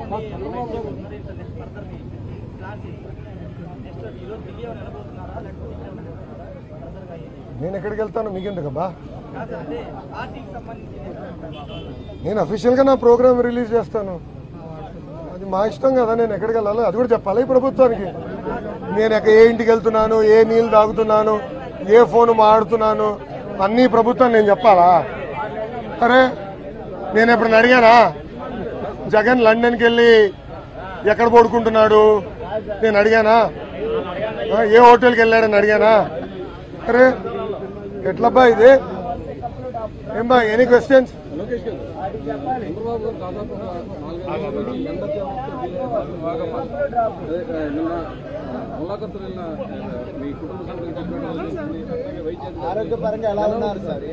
నేను ఎక్కడికి వెళ్తాను మీకెందుకబ్బా నేను అఫీషియల్గా నా ప్రోగ్రామ్ రిలీజ్ చేస్తాను అది మా ఇష్టం కదా నేను ఎక్కడికి వెళ్ళాలి అది కూడా చెప్పాలి ఈ ప్రభుత్వానికి నేను ఎక్క ఏ ఇంటికి వెళ్తున్నాను ఏ నీళ్ళు తాగుతున్నాను ఏ ఫోన్ మాడుతున్నాను అన్నీ ప్రభుత్వం నేను చెప్పాలా అరే నేను ఎప్పుడు అడిగానా జగన్ లండన్కి వెళ్ళి ఎక్కడ పడుకుంటున్నాడు నేను అడిగానా ఆ, ఏ హోటల్కి వెళ్ళాడని అడిగానా అరే ఎట్లబ్బా ఇది ఏం బా ఎనీ క్వశ్చన్స్ లోకేష్ గారు చంద్రబాబు గారు దాదాపు నాలుగైదు రోజులు మెంబర్ బాగా అదే, ఆ, నిన్న ములాఖత్తు నిన్న ఆ, మీ కుటుంబ సభ్యులకు చెప్పడం జరిగింది. అలాగే వైద్య అధికారులు ఆరోగ్యపరంగా ఎలా ఉన్నారు సార్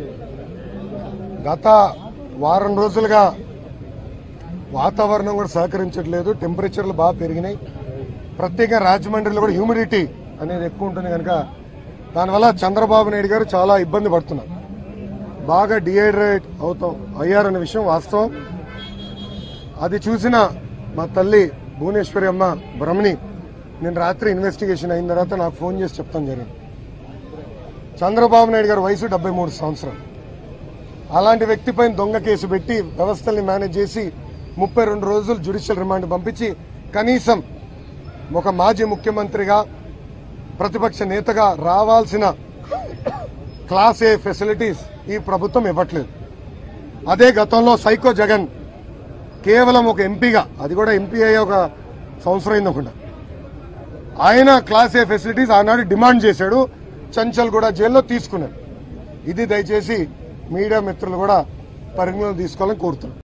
గత వారం రోజులుగా వాతావరణం కూడా సహకరించట్లేదు టెంపరేచర్లు బాగా పెరిగినాయి ప్రత్యేకంగా రాజమండ్రిలో కూడా హ్యూమిడిటీ అనేది ఎక్కువ ఉంటుంది కనుక దానివల్ల చంద్రబాబు నాయుడు గారు చాలా ఇబ్బంది పడుతున్నారు బాగా డిహైడ్రేట్ అవుతాం అయ్యారనే విషయం వాస్తవం అది చూసిన మా తల్లి భువనేశ్వరి అమ్మ బ్రహ్మణి నేను రాత్రి ఇన్వెస్టిగేషన్ అయిన తర్వాత నాకు ఫోన్ చేసి చెప్తాను జరిగింది చంద్రబాబు నాయుడు గారి వయసు డెబ్బై మూడు సంవత్సరాలు అలాంటి వ్యక్తిపై దొంగ కేసు పెట్టి వ్యవస్థల్ని మేనేజ్ చేసి ముప్పై రెండు రోజులు జ్యుడిషియల్ రిమాండ్ పంపించి కనీసం ఒక మాజీ ముఖ్యమంత్రిగా ప్రతిపక్ష నేతగా రావాల్సిన క్లాస్ ఏ ఫెసిలిటీస్ ఈ ప్రభుత్వం ఇవ్వట్లేదు అదే గతంలో సైకో జగన్ కేవలం ఒక ఎంపీగా అది కూడా ఎంపీ అయ్యే ఒక సంవత్సరం అయింది అనుకుంటా ఆయన క్లాస్ ఏ ఫెసిలిటీస్ ఆనాడు డిమాండ్ చేశాడు చంచల్ కూడా జైల్లో తీసుకున్నాడు ఇది దయచేసి మీడియా మిత్రులు కూడా పరిగణలో తీసుకోవాలని కోరుతున్నాను